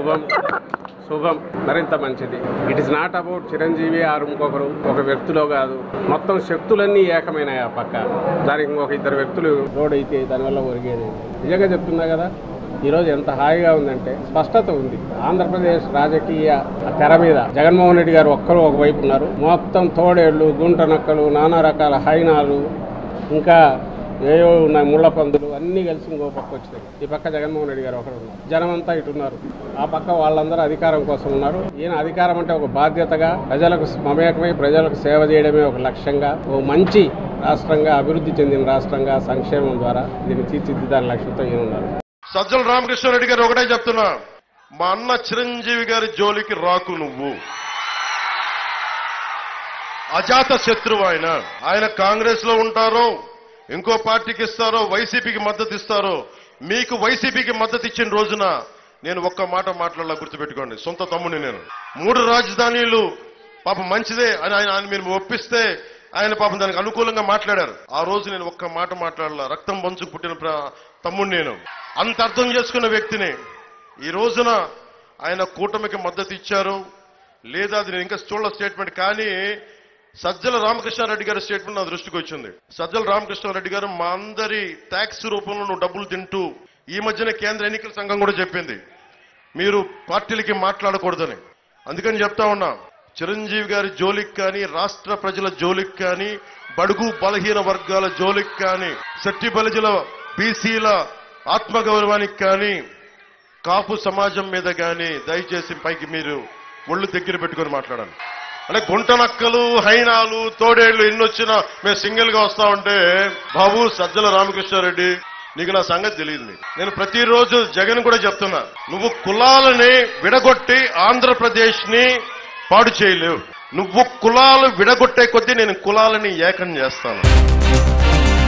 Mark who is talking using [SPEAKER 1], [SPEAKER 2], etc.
[SPEAKER 1] శుభం శుభం మరింత మంచిది it is not about Chiranjeevi ఆరు ఇంకొకరు ఒక వ్యక్తిలో కాదు మొత్తం శక్తులన్నీ ఏకమైనాయి ఆ పక్క దానికి ఇంకొక ఇద్దరు వ్యక్తులు రోడైతే దానివల్ల ఒరిగేది నిజంగా చెప్తున్నా కదా ఈరోజు ఎంత హాయిగా ఉందంటే స్పష్టత ఉంది ఆంధ్రప్రదేశ్ రాజకీయ తెర మీద జగన్మోహన్ రెడ్డి గారు ఒక్కరు ఒకవైపు ఉన్నారు మొత్తం తోడేళ్లు గుంట నక్కలు నానా రకాల హైనాలు ఇంకా ఏవో ఉన్నాయి ముళ్ళ పందులు అన్నీ కలిసి ఇంకో పక్క వచ్చినాయి ఈ పక్క జగన్మోహన్ రెడ్డి గారు ఒకరు ఉన్నారు జనం అంతా ఇటు ఉన్నారు ఆ పక్క వాళ్ళందరూ అధికారం కోసం ఉన్నారు ఈయన అధికారం అంటే ఒక బాధ్యతగా ప్రజలకు మమేకమై ప్రజలకు సేవ చేయడమే ఒక లక్ష్యంగా ఓ మంచి రాష్ట్రంగా అభివృద్ధి చెందిన రాష్ట్రంగా సంక్షేమం ద్వారా దీన్ని తీర్చిదిద్దాని లక్ష్యంతో ఈయన ఉన్నారు
[SPEAKER 2] సజ్జల రామకృష్ణారెడ్డి గారు ఒకటే చెప్తున్నా మా అన్న చిరంజీవి గారి జోలికి రాకు నువ్వు అజాత శత్రువు ఆయన ఆయన కాంగ్రెస్ లో ఉంటారో ఇంకో పార్టీకి ఇస్తారో వైసీపీకి మద్దతు ఇస్తారో మీకు వైసీపీకి మద్దతు ఇచ్చిన రోజున నేను ఒక్క మాట మాట్లాడాల గుర్తుపెట్టుకోండి సొంత తమ్ముని నేను మూడు రాజధానీలు పాపం మంచిదే అని ఆయన ఆయన మీరు ఒప్పిస్తే ఆయన పాపం దానికి అనుకూలంగా మాట్లాడారు ఆ రోజు నేను ఒక్క మాట మాట్లాడాల రక్తం పంచుకు పుట్టిన ప్ర- తమ్ముడు నేను అంత అర్థం చేసుకున్న వ్యక్తిని ఈ రోజున ఆయన కూటమికి మద్దతు ఇచ్చారు లేదా అది నేను ఇంకా చూడలే స్టేట్మెంట్ కానీ సజ్జల రామకృష్ణారెడ్డి గారి స్టేట్మెంట్ నా దృష్టికి వచ్చింది సజ్జల రామకృష్ణారెడ్డి గారు మా అందరి ట్యాక్స్ రూపంలో నువ్వు డబ్బులు తింటూ ఈ మధ్యన కేంద్ర ఎన్నికల సంఘం కూడా చెప్పింది మీరు పార్టీలకి మాట్లాడకూడదని అందుకని చెప్తా ఉన్నా చిరంజీవి గారి జోలికి కానీ రాష్ట్ర ప్రజల జోలికి కానీ బడుగు బలహీన వర్గాల జోలికి కానీ శెట్టి బలిజల బీసీల ఆత్మగౌరవానికి కానీ కాపు సమాజం మీద కానీ దయచేసి పైకి మీరు ఒళ్ళు దగ్గర పెట్టుకొని మాట్లాడాలి అంటే గుంట నక్కలు హైనాలు తోడేళ్లు ఎన్ని వచ్చినా మేము సింగిల్ గా వస్తా ఉంటే బాబు సజ్జల రామకృష్ణారెడ్డి నీకు నా సంగతి తెలియదు నేను ప్రతిరోజు జగన్ కూడా చెప్తున్నా నువ్వు కులాలని విడగొట్టి ఆంధ్రప్రదేశ్ ని పాడు చేయలేవు నువ్వు కులాలు విడగొట్టే కొద్దీ నేను కులాలని ఏకం చేస్తాను